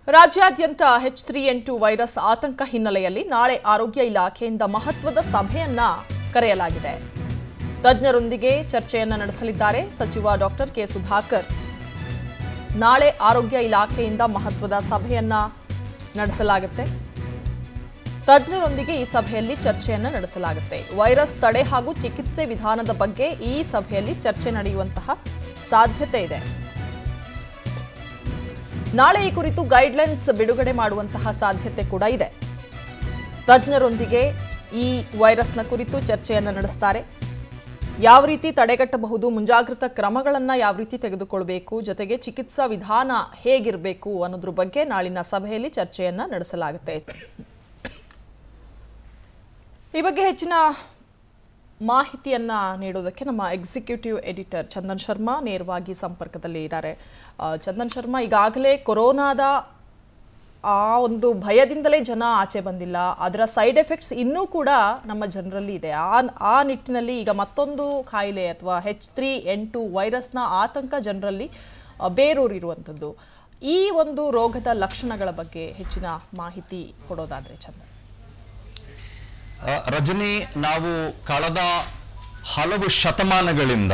ರಾಜ್ಯಾದ್ಯಂತ H three N two virus ಆತಂಕ ಹಿನ್ನೆಲೆಯಲ್ಲಿ ನಾಳೆ ಆರೋಗ್ಯ ಇಲಾಖೆಯಿಂದ ಮಹತ್ವದ ಸಭೆಯನ್ನ ಕರೆಯಲಾಗಿದೆ ತಜ್ಞರೊಂದಿಗೆ ಚರ್ಚೆಯನ್ನ ನಡೆಸಲಿದ್ದಾರೆ ಸಚಿವ ಡಾಕ್ಟರ್ ಕೆ ಸುಧಾಕರ್ ನಾಳೆ ಆರೋಗ್ಯ ಇಲಾಖೆಯಿಂದ ಮಹತ್ವದ ಸಭೆಯನ್ನ ನಡೆಸಲಾಗುತ್ತೆ ತಜ್ಞರೊಂದಿಗೆ ಈ ಸಭೆಯಲ್ಲಿ ಚರ್ಚೆಯನ್ನ ನಡೆಸಲಾಗುತ್ತೆ ವೈರಸ್ ತಡೆ ಹಾಗೂ ಚಿಕಿತ್ಸೆ ವಿಧಾನದ ಬಗ್ಗೆ ಈ ಸಭೆಯಲ್ಲಿ ಚರ್ಚೆ ನಡೆಯುವಂತಹ ಸಾಧ್ಯತೆ ಇದೆ ನಾಳೆ ಈ ಕುರಿತು ಗೈಡ್ಲೈನ್ಸ್ ಬಿಡುಗಡೆ ಮಾಡುವಂತಹ ಸಾಧ್ಯತೆ ಕೂಡ ಇದೆ ತಜ್ಞರೊಂದಿಗೆ ಈ ವೈರಸ್ನ ಕುರಿತು ಚರ್ಚೆಯನ್ನು ನಡೆಸ್ತಾರೆ ಯಾವ ರೀತಿ ತಡೆಗಟ್ಟಬಹುದು ಮುಂಜಾಗ್ರತಾ ಕ್ರಮಗಳನ್ನು ಯಾವ ರೀತಿ ತೆಗೆದುಕೊಳ್ಬೇಕು ಜೊತೆಗೆ ಚಿಕಿತ್ಸಾ ವಿಧಾನ ಹೇಗಿರಬೇಕು ಅನ್ನೋದ್ರ ಬಗ್ಗೆ ನಾಳಿನ ಸಭೆಯಲ್ಲಿ ಚರ್ಚೆಯನ್ನು ನಡೆಸಲಾಗುತ್ತೆ ಈ ಬಗ್ಗೆ ಹೆಚ್ಚಿನ ಮಾಹಿತಿಯನ್ನ ನೀಡೋದಕ್ಕೆ ನಮ್ಮ ಎಕ್ಸಿಕ್ಯೂಟಿವ್ ಎಡಿಟರ್ ಚಂದನ್ ಶರ್ಮಾ ನೇರವಾಗಿ ಸಂಪರ್ಕದಲ್ಲಿ ಇದ್ದಾರೆ ಆ, ಚಂದನ್ ಶರ್ಮಾ ಈಗಾಗಲೇ ಕೊರೋನಾದ ಆ ಒಂದು ಭಯದಿಂದಲೇ ಜನ ಆಚೆ ಬಂದಿಲ್ಲ ಅದರ ಸೈಡ್ ಎಫೆಕ್ಟ್ಸ್ ಇನ್ನೂ ಕೂಡ ನಮ್ಮ ಜನರಲ್ಲಿ ಇದೆ ಆ ಆ ನಿಟ್ಟಿನಲ್ಲಿ ಈಗ ಮತ್ತೊಂದು ಕಾಯಿಲೆ ಅಥವಾ ಹೆಚ್ ತ್ರೀ ಎನ್ ಟು ವೈರಸ್ನ ಆತಂಕ ಜನರಲ್ಲಿ ಆ, ಬೇರೂರಿರುವಂಥದ್ದು ಈ ಒಂದು ರೋಗದ ಲಕ್ಷಣಗಳ ಬಗ್ಗೆ ಹೆಚ್ಚಿನ ಮಾಹಿತಿ ಕೊಡೋದಾದ್ರೆ ಚಂದನ್ ಆ, ರಜನಿ ನಾವು ಕಳೆದ ಹಲವು ಶತಮಾನಗಳಿಂದ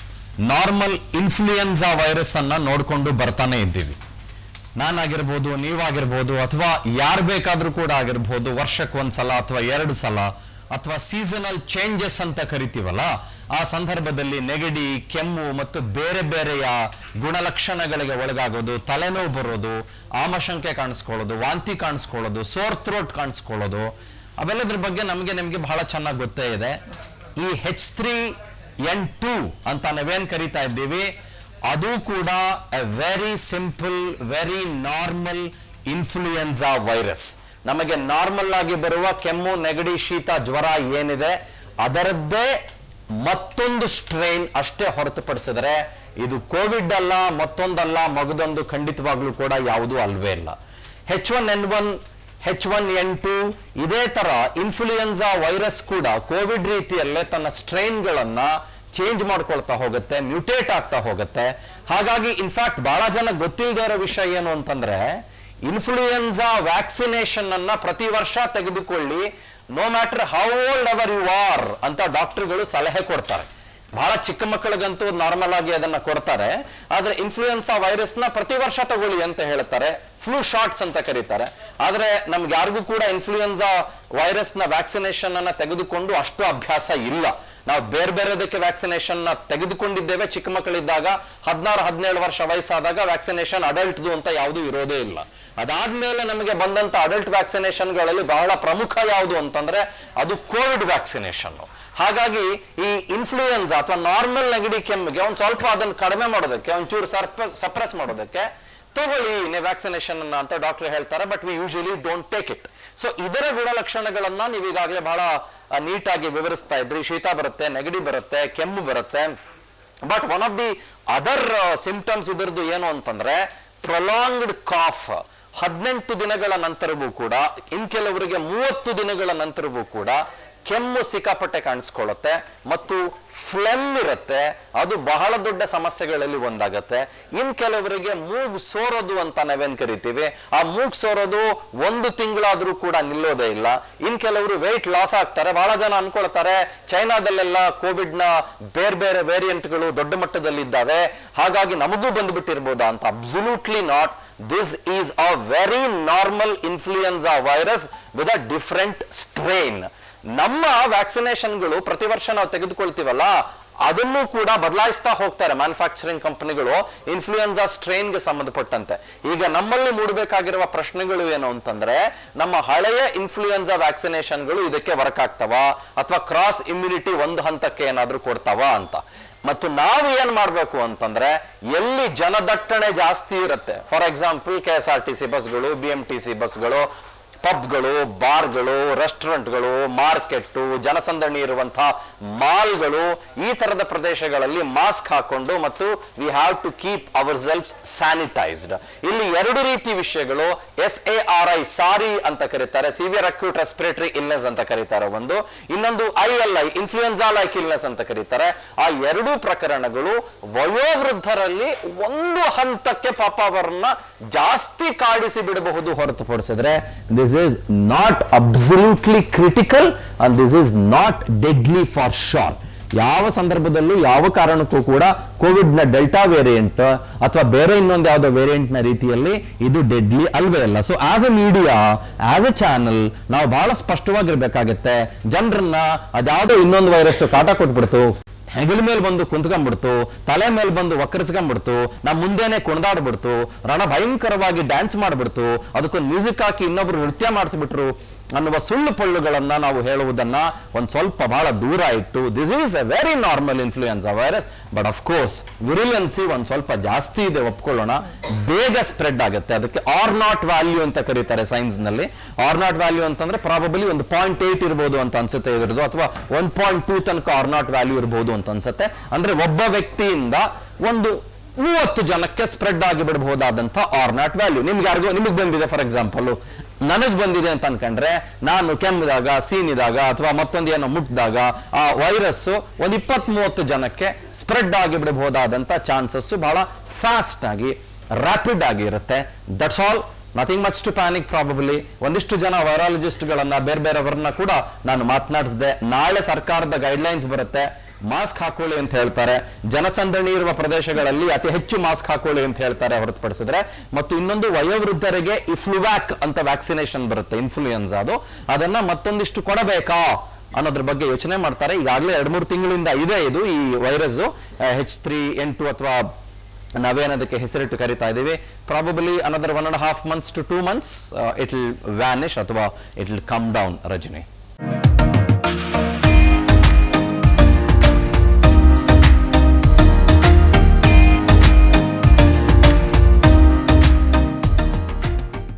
ನಾರ್ಮಲ್ ಇನ್ಫ್ಲೂಯೆನ್ಸಾ ವೈರಸ್ ಅನ್ನ ನೋಡ್ಕೊಂಡು ಬರ್ತಾನೆ ಇದ್ದೀವಿ ನಾನಾಗಿರ್ಬೋದು ನೀವಾಗಿರ್ಬೋದು ಅಥವಾ ಯಾರು ಬೇಕಾದ್ರೂ ಕೂಡ ಆಗಿರ್ಬೋದು ವರ್ಷಕ್ಕೆ ಒಂದ್ಸಲ ಅಥವಾ ಎರಡು ಸಲ ಅಥವಾ ಸೀಸನಲ್ ಚೇಂಜಸ್ ಅಂತ ಕರಿತೀವಲ್ಲ ಆ ಸಂದರ್ಭದಲ್ಲಿ ನೆಗಡಿ ಕೆಮ್ಮು ಮತ್ತು ಬೇರೆ ಬೇರೆಯ ಗುಣಲಕ್ಷಣಗಳಿಗೆ ಒಳಗಾಗೋದು ತಲೆನೋವು ಬರೋದು ಆಮಶಂಕೆ ಕಾಣಿಸ್ಕೊಳ್ಳೋದು ವಾಂತಿ ಕಾಣಿಸ್ಕೊಳ್ಳೋದು ಸೋರ್ ಥ್ರೋಟ್ ಕಾಣಿಸ್ಕೊಳ್ಳೋದು ಅವೆಲ್ಲದ್ರ ಬಗ್ಗೆ ನಮಗೆ ನಿಮಗೆ ಬಹಳ ಚೆನ್ನಾಗಿ ಗೊತ್ತೇ ಇದೆ ಈ ಹೆಚ್ ತ್ರೀ ಎನ್ ಟೂ ಅಂತ ನಾವೇನ್ ಕರಿತಾ ಇದ್ದೀವಿ ಅದು ಕೂಡ a very simple very normal influenza virus ನಮಗೆ ನಾರ್ಮಲ್ ಆಗಿ ಬರುವ ಕೆಮ್ಮು ನೆಗಡಿ ಶೀತ ಜ್ವರ ಏನಿದೆ ಅದರದ್ದೇ ಮತ್ತೊಂದು ಸ್ಟ್ರೈನ್ ಅಷ್ಟೇ ಹೊರತುಪಡಿಸಿದರೆ ಇದು ಕೋವಿಡ್ ಅಲ್ಲ ಮತ್ತೊಂದಲ್ಲ ಮಗದೊಂದು ಖಂಡಿತವಾಗ್ಲೂ ಕೂಡ ಯಾವುದೂ ಅಲ್ವೇ ಇಲ್ಲ H one N one H one N two ಇದೇ ತರ ಇನ್ಫ್ಲೂಯೆನ್ಸಾ ವೈರಸ್ ಕೂಡ ಕೋವಿಡ್ ರೀತಿಯಲ್ಲೇ ತನ್ನ ಸ್ಟ್ರೈನ್ಗಳನ್ನ ಚೇಂಜ್ ಮಾಡ್ಕೊಳ್ತಾ ಹೋಗುತ್ತೆ ಮ್ಯೂಟೇಟ್ ಆಗ್ತಾ ಹೋಗುತ್ತೆ ಹಾಗಾಗಿ ಇನ್ಫ್ಯಾಕ್ಟ್ ಬಹಳ ಜನ ಗೊತ್ತಿಲ್ಲದೆ ಇರೋ ವಿಷಯ ಏನು ಅಂತಂದ್ರೆ ಇನ್ಫ್ಲೂಯೆನ್ಸಾ ವ್ಯಾಕ್ಸಿನೇಷನ್ ಅನ್ನ ಪ್ರತಿ ವರ್ಷ ತೆಗೆದುಕೊಳ್ಳಿ no matter how old are you are ಅಂತ ಡಾಕ್ಟರ್ಗಳು ಸಲಹೆ ಕೊಡ್ತಾರೆ ಬಹಳ ಚಿಕ್ಕ ಮಕ್ಕಳಿಗಂತೂ ನಾರ್ಮಲ್ ಆಗಿ ಅದನ್ನ ಕೊಡ್ತಾರೆ ಆದ್ರೆ ಇನ್ಫ್ಲೂಯೆನ್ಸಾ ವೈರಸ್ ನ ಪ್ರತಿ ವರ್ಷ ತಗೊಳ್ಳಿ ಅಂತ ಹೇಳ್ತಾರೆ ಫ್ಲೂ ಶಾಟ್ಸ್ ಅಂತ ಕರೀತಾರೆ ಆದ್ರೆ ನಮ್ಗೆ ಯಾರಿಗೂ ಕೂಡ ಇನ್ಫ್ಲೂಯೆನ್ಸಾ ವೈರಸ್ ನ ವ್ಯಾಕ್ಸಿನೇಷನ್ ಅನ್ನ ತೆಗೆದುಕೊಂಡು ಅಷ್ಟು ಅಭ್ಯಾಸ ಇಲ್ಲ ನಾವು ಬೇರೆ ಬೇರೆದಕ್ಕೆ ವ್ಯಾಕ್ಸಿನೇಷನ್ ನ ತೆಗೆದುಕೊಂಡಿದ್ದೇವೆ ಚಿಕ್ಕ ಮಕ್ಕಳಿದ್ದಾಗ ಹದಿನಾರು ಹದಿನೇಳು ವರ್ಷ ವಯಸ್ಸಾದಾಗ ವ್ಯಾಕ್ಸಿನೇಷನ್ ಅಡಲ್ಟ್ದು ಅಂತ ಯಾವುದೂ ಇರೋದೇ ಇಲ್ಲ ಅದಾದ್ಮೇಲೆ ನಮಗೆ ಬಂದಂತ ಅಡಲ್ಟ್ ವ್ಯಾಕ್ಸಿನೇಷನ್ಗಳಲ್ಲಿ ಬಹಳ ಪ್ರಮುಖ ಯಾವುದು ಅಂತಂದ್ರೆ ಅದು ಕೋವಿಡ್ ವ್ಯಾಕ್ಸಿನೇಷನ್ ಹಾಗಾಗಿ ಈ ಇನ್ಫ್ಲೂಯೆನ್ಸಾ ಅಥವಾ ನಾರ್ಮಲ್ ನೆಗಡಿ ಕೆಮ್ಮಿಗೆ ಒಂದ್ ಸ್ವಲ್ಪ ಅದನ್ನ ಕಡಿಮೆ ಮಾಡೋದಕ್ಕೆ ಒಂಚೂರು ಸಪ್ರೆಸ್ ಮಾಡೋದಕ್ಕೆ ತಗೊಳ್ಳಿ ನೀವು ವ್ಯಾಕ್ಸಿನೇಷನ್ ಅನ್ನ ಅಂತ ಡಾಕ್ಟರ್ ಹೇಳ್ತಾರೆ but we usually don't take it so ಇದರ ಗುಣಲಕ್ಷಣಗಳನ್ನ ನೀವು ಈಗಾಗಲೇ ಬಹಳ ಆ, ನೀಟಾಗಿ ವಿವರಿಸ್ತಾ ಇದ್ರಿ ಶೀತ ಬರುತ್ತೆ ನೆಗಡಿ ಬರುತ್ತೆ ಕೆಮ್ಮು ಬರುತ್ತೆ but one of the other symptoms ಇದರದ್ದು ಏನು ಅಂತಂದ್ರೆ ಪ್ರೊಲಾಂಗ್ಡ್ ಕಾಫ್ ಹದಿನೆಂಟು ದಿನಗಳ ನಂತರವೂ ಕೂಡ ಇನ್ ಕೆಲವರಿಗೆ ಮೂವತ್ತು ದಿನಗಳ ನಂತರವೂ ಕೂಡ ಕೆಮ್ಮು ಸಿಕ್ಕಾಪಟ್ಟೆ ಕಾಣಿಸ್ಕೊಳ್ಳುತ್ತೆ ಮತ್ತು ಫ್ಲೆಮ್ ಇರುತ್ತೆ ಅದು ಬಹಳ ದೊಡ್ಡ ಸಮಸ್ಯೆಗಳಲ್ಲಿ ಒಂದಾಗತ್ತೆ ಇನ್ ಕೆಲವರಿಗೆ ಮೂಗು ಸೋರೋದು ಅಂತ ನಾವೇನ್ ಕರಿತೀವಿ ಆ ಮೂಗು ಸೋರೋದು ಒಂದು ತಿಂಗಳಾದ್ರೂ ಕೂಡ ನಿಲ್ಲೋದೇ ಇಲ್ಲ ಇನ್ ಕೆಲವರು ವೆಯ್ಟ್ ಲಾಸ್ ಆಗ್ತಾರೆ ಬಹಳ ಜನ ಅನ್ಕೊಳ್ತಾರೆ ಚೈನಾದಲ್ಲೆಲ್ಲ ಕೋವಿಡ್ ನ ಬೇರೆ ಬೇರೆ ವೇರಿಯಂಟ್ಗಳು ದೊಡ್ಡ ಮಟ್ಟದಲ್ಲಿ ಇದ್ದಾವೆ ಹಾಗಾಗಿ ನಮಗೂ ಬಂದ್ಬಿಟ್ಟಿರ್ಬೋದಾ ಅಂತ absolutely not this is a very normal influenza virus with a different strain ನಮ್ಮ ವ್ಯಾಕ್ಸಿನೇಷನ್ಗಳು ಪ್ರತಿ ವರ್ಷ ನಾವು ತೆಗೆದುಕೊಳ್ತೀವಲ್ಲ ಅದನ್ನು ಕೂಡ ಬದಲಾಯಿಸ್ತಾ ಹೋಗ್ತಾರೆ ಮ್ಯಾನುಫ್ಯಾಕ್ಚರಿಂಗ್ ಕಂಪನಿಗಳು ಇನ್ಫ್ಲೂಯೆನ್ಸಾ ಸ್ಟ್ರೈನ್ಗೆ ಸಂಬಂಧಪಟ್ಟಂತೆ ಈಗ ನಮ್ಮಲ್ಲಿ ಮೂಡಬೇಕಾಗಿರುವ ಪ್ರಶ್ನೆಗಳು ಏನು ಅಂತಂದ್ರೆ ನಮ್ಮ ಹಳೆಯ ಇನ್ಫ್ಲೂಯೆನ್ಸಾ ವ್ಯಾಕ್ಸಿನೇಷನ್ಗಳು ಇದಕ್ಕೆ ವರ್ಕ್ ಆಗ್ತಾವ ಅಥವಾ ಕ್ರಾಸ್ ಇಮ್ಯುನಿಟಿ ಒಂದು ಹಂತಕ್ಕೆ ಏನಾದ್ರೂ ಕೊಡ್ತಾವ ಅಂತ ಮತ್ತು ನಾವು ಏನ್ ಮಾಡ್ಬೇಕು ಅಂತಂದ್ರೆ ಎಲ್ಲಿ ಜನದಟ್ಟಣೆ ಜಾಸ್ತಿ ಇರುತ್ತೆ for example K S R T C ಬಸ್ಗಳು ಬಿ ಎಂ ಟಿ ಸಿ ಬಸ್ಗಳು ಪಬ್ಗಳು ಬಾರ್ಗಳು ರೆಸ್ಟೋರೆಂಟ್ಗಳು ಮಾರ್ಕೆಟ್ಟು ಜನಸಂದಣಿ ಇರುವಂತಹ ಮಾಲ್ಗಳು ಈ ತರದ ಪ್ರದೇಶಗಳಲ್ಲಿ ಮಾಸ್ಕ್ ಹಾಕೊಂಡು ಮತ್ತು we have to keep our self sanitised ಇಲ್ಲಿ ಎರಡು ರೀತಿ ವಿಷಯಗಳು S A R I SARI ಅಂತ ಕರೀತಾರೆ ಸಿವಿಯರ್ ಅಕ್ಯೂಟ್ ರೆಸ್ಪಿರೇಟರಿ ಇಲ್ನೆಸ್ ಅಂತ ಕರೀತಾರೆ ಒಂದು ಇನ್ನೊಂದು I L I influenza like illness ಅಂತ ಕರೀತಾರೆ ಆ ಎರಡೂ ಪ್ರಕರಣಗಳು ವಯೋವೃದ್ಧರಲ್ಲಿ ಒಂದು ಹಂತಕ್ಕೆ ಪಾಪ ಅವರನ್ನ ಜಾಸ್ತಿ ಕಾಡಿಸಿ ಬಿಡಬಹುದು ಹೊರತುಪಡಿಸಿದ್ರೆ this is not absolutely critical and this is not deadly for sure ಯಾವ ಸಂದರ್ಭದಲ್ಲೂ ಯಾವ ಕಾರಣಕ್ಕೂ ಕೂಡ ಕೋವಿಡ್ ನ ಡೆಲ್ಟಾ ವೇರಿಯಂಟ್ ಅಥವಾ ಬೇರೆ ಇನ್ನೊಂದು ಯಾವುದೋ ವೇರಿಯಂಟ್ ನ ರೀತಿಯಲ್ಲಿ ಇದು ಡೆಡ್ಲಿ ಅಲ್ವೇ ಅಲ್ಲ so as a media as a channel ನಾವು ಬಹಳ ಸ್ಪಷ್ಟವಾಗಿರ್ಬೇಕಾಗತ್ತೆ ಜನರನ್ನ ಅದ್ಯಾವುದೋ ಇನ್ನೊಂದು ವೈರಸ್ ಕಾಟ ಕೊಟ್ಬಿಡ್ತು ಹೆಗಲ ಮೇಲೆ ಬಂದು ಕುಂತ್ಕೊಂಡ್ಬಿಡ್ತು ತಲೆ ಮೇಲೆ ಬಂದು ವಕ್ರಿಸ್ಕೊಂಡ್ಬಿಡ್ತು ನಮ್ಮ ಮುಂದೆನೆ ಕುಣಿದಾಡ್ಬಿಡ್ತು ರಣ ಭಯಂಕರವಾಗಿ ಡ್ಯಾನ್ಸ್ ಮಾಡ್ಬಿಡ್ತು ಅದಕ್ಕೊಂದು ಮ್ಯೂಸಿಕ್ ಹಾಕಿ ಇನ್ನೊಬ್ರು ನೃತ್ಯ ಮಾಡಿಸ್ಬಿಟ್ರು ಅನ್ನುವ ಸುಳ್ಳು ಪಳ್ಳುಗಳನ್ನ ನಾವು ಹೇಳುವುದನ್ನ ಒಂದ್ ಸ್ವಲ್ಪ ಬಹಳ ದೂರ ಇಟ್ಟು this is a very normal influenza virus but of course virulency ಒಂದ್ ಸ್ವಲ್ಪ ಜಾಸ್ತಿ ಇದೆ ಒಪ್ಕೊಳ್ಳೋಣ ಬೇಗ ಸ್ಪ್ರೆಡ್ ಆಗುತ್ತೆ ಅದಕ್ಕೆ ಆರ್ ನಾಟ್ ವ್ಯಾಲ್ಯೂ ಅಂತ ಕರೀತಾರೆ ಸೈನ್ಸ್ ನಲ್ಲಿ ಆರ್ ನಾಟ್ ವ್ಯಾಲ್ಯೂ ಅಂತಂದ್ರೆ ಪ್ರಾಬಬಲಿ ಒಂದು ಪಾಯಿಂಟ್ ಏಟ್ ಇರ್ಬೋದು ಅಂತ ಅನ್ಸುತ್ತೆ ಇದ್ರದ್ದು ಅಥವಾ ಒನ್ ಪಾಯಿಂಟ್ ಟೂ ತನಕ ಆರ್ ನಾಟ್ ವ್ಯಾಲ್ಯೂ ಇರ್ಬೋದು ಅಂತ ಅನ್ಸುತ್ತೆ ಅಂದ್ರೆ ಒಬ್ಬ ವ್ಯಕ್ತಿಯಿಂದ ಒಂದು ಮೂವತ್ತು ಜನಕ್ಕೆ ಸ್ಪ್ರೆಡ್ ಆಗಿ ಬಿಡಬಹುದಾದಂತ ಆರ್ ನಾಟ್ ವ್ಯಾಲ್ಯೂ ನಿಮ್ಗೆ ಯಾರಿಗೂ ನಿಮಗೆ ಬಂದಿದೆ ಫಾರ್ ಎಕ್ಸಾಂಪಲ್ ನನಗ್ ಬಂದಿದೆ ಅಂತ ಅನ್ಕೊಂಡ್ರೆ ನಾನು ಕೆಮ್ಮಿದಾಗ ಸೀನಿದಾಗ ಅಥವಾ ಮತ್ತೊಂದು ಏನೋ ಮುಟ್ಟಿದಾಗ ಆ ವೈರಸ್ ಒಂದ್ ಇಪ್ಪತ್ತ್ ಮೂವತ್ತು ಜನಕ್ಕೆ ಸ್ಪ್ರೆಡ್ ಆಗಿ ಬಿಡಬಹುದಾದಂತ ಚಾನ್ಸಸ್ ಬಹಳ ಫಾಸ್ಟ್ ಆಗಿ ರ್ಯಾಪಿಡ್ ಆಗಿ ಇರುತ್ತೆ that's all nothing much to panic probably ಒಂದಿಷ್ಟು ಜನ ವೈರಾಲಜಿಸ್ಟ್ ಗಳನ್ನ ಬೇರೆ ಬೇರೆಯವರನ್ನ ಕೂಡ ನಾನು ಮಾತನಾಡಿಸಿದೆ ನಾಳೆ ಸರ್ಕಾರದ ಗೈಡ್ಲೈನ್ಸ್ ಬರುತ್ತೆ ಮಾಸ್ಕ್ ಹಾಕೊಳ್ಳಿ ಅಂತ ಹೇಳ್ತಾರೆ ಜನಸಂದಣಿ ಇರುವ ಪ್ರದೇಶಗಳಲ್ಲಿ ಅತಿ ಹೆಚ್ಚು ಮಾಸ್ಕ್ ಹಾಕೊಳ್ಳಿ ಅಂತ ಹೇಳ್ತಾರೆ ಹೊರತುಪಡಿಸಿದ್ರೆ ಮತ್ತು ಇನ್ನೊಂದು ವಯೋವೃದ್ಧರಿಗೆ ಇಫ್ಲುವ್ಯಾಕ್ ಅಂತ ವ್ಯಾಕ್ಸಿನೇಷನ್ ಬರುತ್ತೆ ಇನ್ಫ್ಲೂಯೆನ್ಸ್ ಅದು ಅದನ್ನ ಮತ್ತೊಂದಿಷ್ಟು ಕೊಡಬೇಕಾ ಅನ್ನೋದ್ರ ಬಗ್ಗೆ ಯೋಚನೆ ಮಾಡ್ತಾರೆ ಈಗಾಗಲೇ ಎರಡ್ ಮೂರು ತಿಂಗಳಿಂದ ಇದೆ ಇದು ಈ ವೈರಸ್ ಹೆಚ್ ತ್ರೀ ಎಂಟು ಅಥವಾ ನಾವೇನದಕ್ಕೆ ಹೆಸರಿಟ್ಟು ಕರಿತಾ ಇದ್ದೀವಿ probably another one and half months to two months it will vanish ಅಥವಾ it will come down Rajani